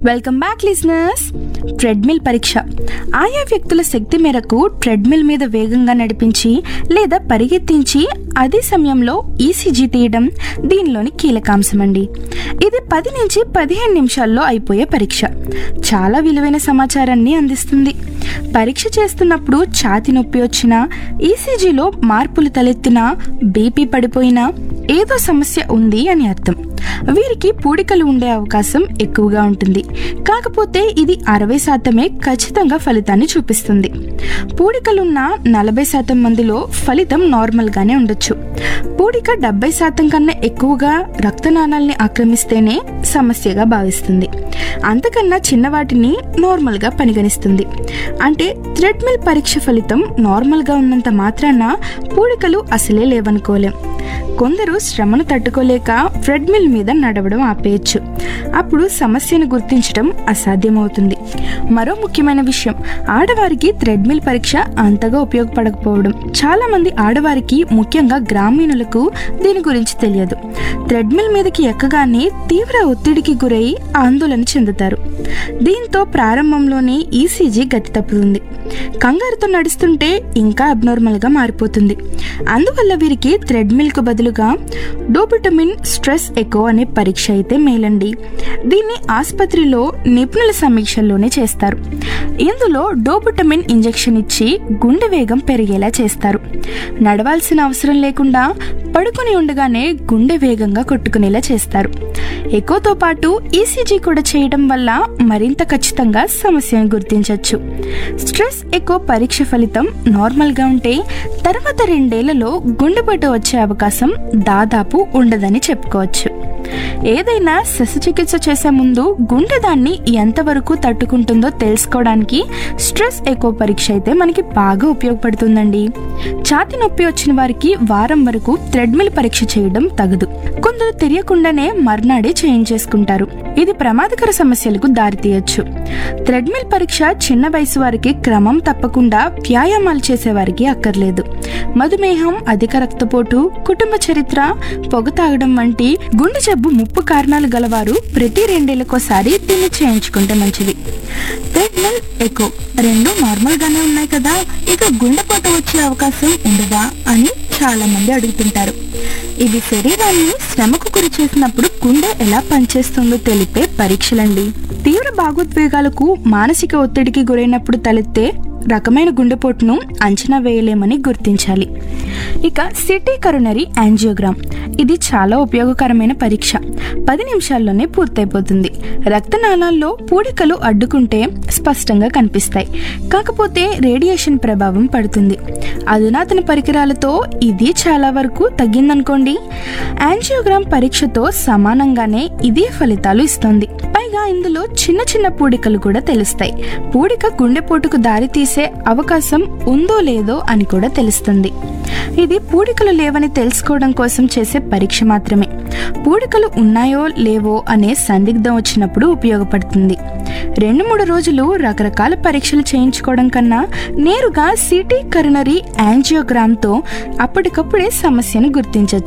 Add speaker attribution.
Speaker 1: welcome back listeners treadmill పరీక్ష ఆయా వ్యక్తుల శక్తి మేరకు ట్రెడ్మిల్ మీద వేగంగా నడిపించి లేదా పరిగెత్తించి అదే సమయంలో ఈసీజీ తీయడం దీనిలోని కీలకాంశం అండి ఇది పది నుంచి పదిహేను నిమిషాల్లో అయిపోయే పరీక్ష చాలా విలువైన సమాచారాన్ని అందిస్తుంది పరీక్ష చేస్తున్నప్పుడు ఛాతి నొప్పి వచ్చినా ఈసీజీలో మార్పులు తలెత్తినా బీపీ పడిపోయినా ఏదో సమస్య ఉంది అని అర్థం వీరికి పూడికలు ఉండే అవకాశం ఎక్కువగా ఉంటుంది కాకపోతే ఇది అరవై శాతమే ఖచ్చితంగా ఫలితాన్ని చూపిస్తుంది పూడికలున్న నలభై శాతం మందిలో ఫలితం నార్మల్గానే ఉండొచ్చు పూడిక డెబ్బై శాతం కన్నా ఎక్కువగా రక్తనాళాల్ని ఆక్రమిస్తేనే సమస్యగా భావిస్తుంది అంతకన్నా చిన్నవాటిని నార్మల్గా పరిగణిస్తుంది అంటే థ్రెడ్మిల్ పరీక్ష ఫలితం నార్మల్గా ఉన్నంత మాత్రాన పూడికలు అసలే లేవనుకోలేం కొందరు శ్రమను తట్టుకోలేక ట్రెడ్మిల్ మీద నడవడం ఆపేయచ్చు అప్పుడు సమస్యను గుర్తించడం అసాధ్యమవుతుంది మరో ముఖ్యమైన విషయం ఆడవారికి థ్రెడ్మిల్ పరీక్ష అంతగా ఉపయోగపడకపోవడం చాలా మంది ఆడవారికి ముఖ్యంగా గ్రామీణులకు దీని గురించి తెలియదు థ్రెడ్మిల్ మీదకి ఎక్కగానే తీవ్ర ఒత్తిడికి గురై ఆందోళన చెందుతారు దీంతో ప్రారంభంలోనే ఈసీజీ గతి తప్పుతుంది కంగారుతో నడుస్తుంటే ఇంకా అబ్నార్మల్గా మారిపోతుంది అందువల్ల వీరికి థ్రెడ్మిల్కు బదులుగా డోబుటమిన్ స్ట్రెస్ ఎకో అనే పరీక్ష అయితే మేలండి దీన్ని ఆసుపత్రిలో నిపుణుల సమీక్షల్లోనే చేస్తారు ఇందులో డోబుటమిన్ ఇంజెక్షన్ ఇచ్చి గుండె వేగం పెరిగేలా చేస్తారు నడవాల్సిన అవసరం లేకుండా పడుకొని ఉండగానే గుండె వేగంగా కొట్టుకునేలా చేస్తారు ఎకోతో పాటు ఈసీజీ కూడా చేయడం వల్ల మరింత ఖచ్చితంగా సమస్యను గుర్తించవచ్చు స్ట్రెస్ ఎకో పరీక్ష ఫలితం నార్మల్గా ఉంటే తర్వాత రెండేళ్లలో గుండెపోటు వచ్చే అవకాశం దాదాపు ఉండదని చెప్పుకోవచ్చు ఏదైనా శస్త్రచికిత్స చేసే ముందు గుండె దాన్ని ఎంతవరకు తట్టుకుంటుందో తెలుసుకోవడానికి స్ట్రెస్ ఎకో పరీక్ష అయితే మనకి బాగా ఉపయోగపడుతుందండి ఛాతి నొప్పి వచ్చిన వారికి వారం వరకు థ్రెడ్మిల్ పరీక్ష చేయడం తగదు కొందరు తెలియకుండానే మర్నాడే చేయించేసుకుంటారు ఇది ప్రమాదకర సమస్యలకు దారితీయచ్చు థ్రెడ్మిల్ పరీక్ష చిన్న వయసు వారికి క్రమం తప్పకుండా వ్యాయామాలు చేసే వారికి అక్కర్లేదు మధుమేహం అధిక రక్తపోటు కుటుంబ చరిత్ర పొగ తాగడం వంటి గుండె జబ్బు ముప్పు కారణాలు గలవారు ప్రతి రెండేళ్లకోసారి దీన్ని చేయించుకుంటే మంచిది థ్రెడ్మిల్ ఎకో రెండు నార్మల్ గానే ఉన్నాయి కదా ఇక గుండెపోటు వచ్చే అవకాశం ఉండదా అని చాలా మంది అడుగుతుంటారు ఇది శరీరాన్ని శ్రమకు గురి చేసినప్పుడు గుండె ఎలా పనిచేస్తుందో తెలిపే పరీక్షలండి తీవ్ర భాగోద్వేగాలకు మానసిక ఒత్తిడికి గురైనప్పుడు తలెత్తే రకమైన గుండెపోటును అంచనా వేయలేమని గుర్తించాలి ఇక సిటీ కరోనరీ యాంజియోగ్రామ్ ఇది చాలా ఉపయోగకరమైన పరీక్ష పది నిమిషాల్లోనే పూర్తయిపోతుంది రక్తనాళాల్లో పూడికలు అడ్డుకుంటే స్పష్టంగా కనిపిస్తాయి కాకపోతే రేడియేషన్ ప్రభావం పడుతుంది అధునాతన పరికరాలతో ఇది చాలా వరకు తగ్గిందనుకోండి యాంజియోగ్రామ్ పరీక్షతో సమానంగానే ఇదే ఫలితాలు ఇస్తుంది పైగా ఇందులో చిన్న చిన్న పూడికలు కూడా తెలుస్తాయి పూడిక గుండెపోటుకు దారి తీసే అవకాశం ఉందో లేదో అని కూడా తెలుస్తుంది ఇది పూడికలు లేవని తెలుసుకోవడం కోసం చేసే పరీక్ష మాత్రమే పూడికలు ఉన్నాయో లేవో అనే సందిగ్ధం వచ్చినప్పుడు ఉపయోగపడుతుంది రెండు మూడు రోజులు రకరకాల పరీక్షలు చేయించుకోవడం కన్నా నేరుగా సిటీ కరోనరీ యాంజియోగ్రామ్తో అప్పటికప్పుడే సమస్యను గుర్తించవచ్చు